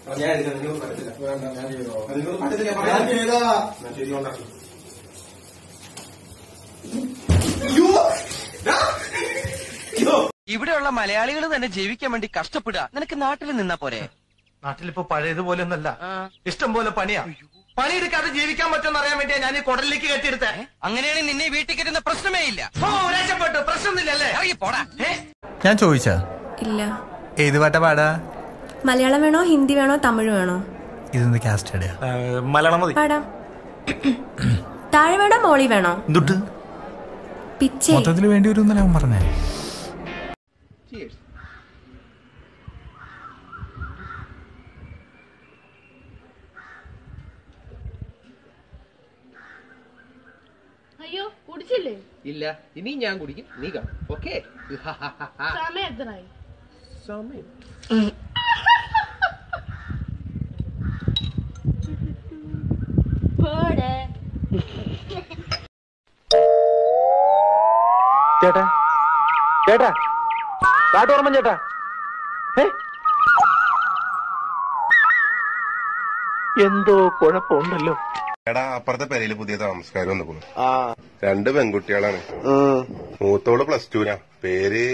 ഞാൻ എഴുതാം നിങ്ങൾക്ക് പറ്റത്തില്ല വേണ്ട ഞാൻ ചെയ്തോ അത് നിങ്ങൾക്ക് പറ്റത്തില്ല ഞാൻ ഞാൻ പറയാം. ചെയ്താ ഞാൻ ചെയ്തുകൊണ്ടാണ് ഇവിടെയുള്ള മലയാളികൾ തന്നെ ജീവിക്കാൻ വേണ്ടി കഷ്ടപ്പെടുക നിനക്ക് നാട്ടിൽ നിന്നാ പോരെ നാട്ടിലിപ്പോ പഴയതുപോലെ ഒന്നല്ല ആ. ഇഷ്ടം പോലെ പണിയാ പണിയെടുക്കാതെ ജീവിക്കാൻ പറ്റുമെന്ന് അറിയാൻ വേണ്ടിയാ ഞാൻ ഈ കുടലിലേക്ക് കെട്ടിയെടുത്തേ അങ്ങനെയാണെങ്കിൽ നിന്നെ വീട്ടിൽ കയറ്റുന്ന പ്രശ്നമേ ഇല്ല ഓ രക്ഷപ്പെട്ടു പ്രശ്നമൊന്നുമില്ലല്ലേ ഇറങ്ങി പോടാ ഏ? ഞാൻ ചോദിച്ചാ ഇല്ല ഏത് പാട്ടാ പാടാ മലയാളം വേണോ ഹിന്ദി വേണോ തമിഴ് വേണോ ഇതെന്ത് കാസ്റ്റ് അടയാ മലയാളം മതി പാടാം താഴെ വേണോ മോളി വേണോ എന്തുട്ട് പിച്ചേ മൊത്തത്തിൽ വേണ്ടി വരും എന്നല്ല അവൻ പറഞ്ഞേ അയ്യോ കുടിച്ചില്ലേ ഇല്ല ഇനി ഞാൻ കുടിക്കും നീ കാണും ഓക്കെ സമയം എത്രയായി സമയം പോടെ ചേട്ടാ ചേട്ടാ കാട്ടോർമ്മൻ ചേട്ടാ ഏ? എന്തോ കുഴപ്പമുണ്ടല്ലോ എടാ അപ്പുറത്തെ പെരയില് പുതിയ താമസക്കാർ വന്നു രണ്ട് പെൺകുട്ടികളാണ് മൂത്തോള് പ്ലസ് ടുനാ പേര്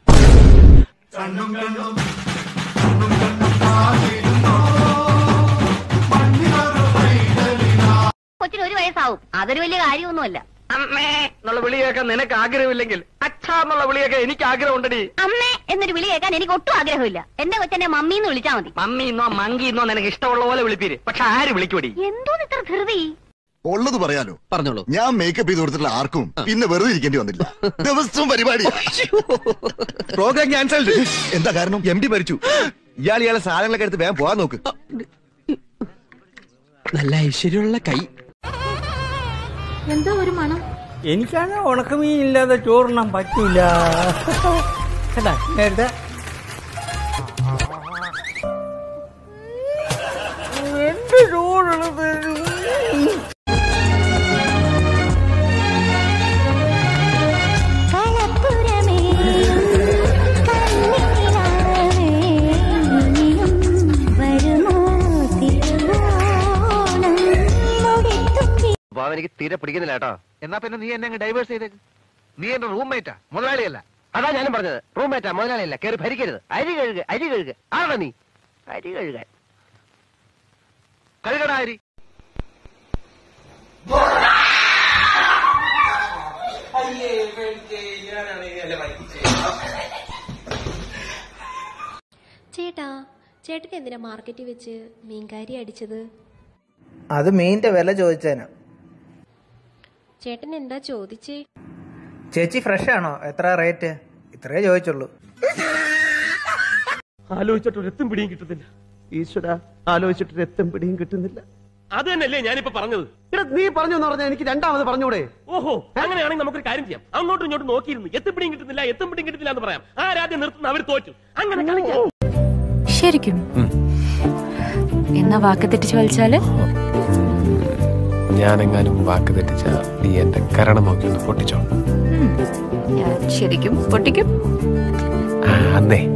കൊച്ചിന് ഒരു വയസ്സാവും അതൊരു വലിയ കാര്യമൊന്നുമല്ല അമ്മേ എന്നുള്ള വിളി കേൾക്കാൻ നിനക്ക് ആഗ്രഹമില്ലെങ്കിൽ അച്ഛാ എന്നുള്ള വിളി കേൾക്കാൻ എനിക്ക് ആഗ്രഹമുണ്ടടി അമ്മേ എന്നൊരു വിളി കേൾക്കാൻ എനിക്ക് ഒട്ടും ആഗ്രഹമില്ല എന്റെ കൊച്ചെന്നെ മമ്മി എന്ന് വിളിച്ചാ മതി മമ്മി ഇന്നോ മങ്കി ഇന്നോ നിനക്ക് ഇഷ്ടമുള്ള പോലെ വിളിപ്പീര് പക്ഷെ ആര് വിളിക്കൂടി എന്തോ ഇത്ര ധൃതി ഉള്ളത് പറയാലോ പറഞ്ഞോളൂ ഞാൻ മേക്കപ്പ് ചെയ്ത് കൊടുത്തിട്ടുള്ള ആർക്കും പിന്നെ വെറുതെ ഇരിക്കേണ്ടി വന്നില്ല ദിവസവും പരിപാടി പ്രോഗ്രാം ക്യാൻസൽഡ് എന്താ കാരണം എം ഡി മരിച്ചു ഇയാൾ ഇയാളെ സാധനങ്ങളൊക്കെ എടുത്ത് വേഗം പോകാൻ നോക്ക് നല്ല ഐശ്വര്യമുള്ള കൈ എന്താ ഒരു മണം എനിക്കാണ് ഉണക്കമീൻ ഇല്ലാതെ ചോറിനാൻ പറ്റൂല കേട്ടാ നേരത്തെ എന്റെ ചോറുള്ളത് അപ്പൊ എനിക്ക് തീരെ പിടിക്കുന്നില്ല കേട്ടോ എന്നാ പിന്നെ നീ എന്നെ ഡൈവേഴ്സ് ചെയ്തേക്ക് നീ എന്റെ റൂംമേറ്റാ മുതലാളിയല്ല അതാ ഞാനും പറഞ്ഞത് റൂംമേറ്റാ മുതലാളിയല്ല കയറി ഭരിക്കരുത് അരി കഴുകുക അരി കഴുകുക ആണോ നീ അരി കഴുകാൻ കഴുകടാ അരി ചേട്ടാ ചേട്ടൻ എന്തിനാ മാർക്കറ്റിൽ വെച്ച് മീൻകാരി അടിച്ചത് അത് മീനിന്റെ വില ചോദിച്ചേനാ ചേട്ടൻ എന്താ ചോദിച്ചേ ചേച്ചി ഫ്രഷ് ആണോ എത്ര റേറ്റ് ഇത്രേ ചോദിച്ചുള്ളൂ ആലോചിച്ചിട്ട് ഒരു എത്തും പിടിയും കിട്ടുന്നില്ല ഈശ്വര ആലോചിച്ചിട്ട് ഒരു എത്തും പിടിയും കിട്ടുന്നില്ല അത് തന്നെയല്ലേ ഞാനിപ്പോ പറഞ്ഞത് എടാ നീ പറഞ്ഞു എന്ന് പറഞ്ഞാൽ എനിക്ക് രണ്ടാമത് പറഞ്ഞൂടെ ഓഹോ അങ്ങനെയാണെങ്കിൽ നമുക്കൊരു കാര്യം ചെയ്യാം അങ്ങോട്ടും ഇങ്ങോട്ടും നോക്കിയിരുന്നു എത്തുപിടിയും കിട്ടുന്നില്ല എത്തുപിടിയും കിട്ടുന്നില്ല എന്ന് പറയാം ആരാദ്യം നിർത്തുന്ന അവർ തോറ്റു അങ്ങനെ കളിക്കാം ശരിക്കും എന്നാ വാക്ക് തെറ്റിച്ച് വലിച്ചാല് ഞാനെങ്ങാനും വാക്ക് തെറ്റിച്ച നീ എന്റെ കരണം നോക്കി ഒന്ന് പൊട്ടിച്ചോ ഞാൻ ശരിക്കും പൊട്ടിക്കും ആ, അന്നേ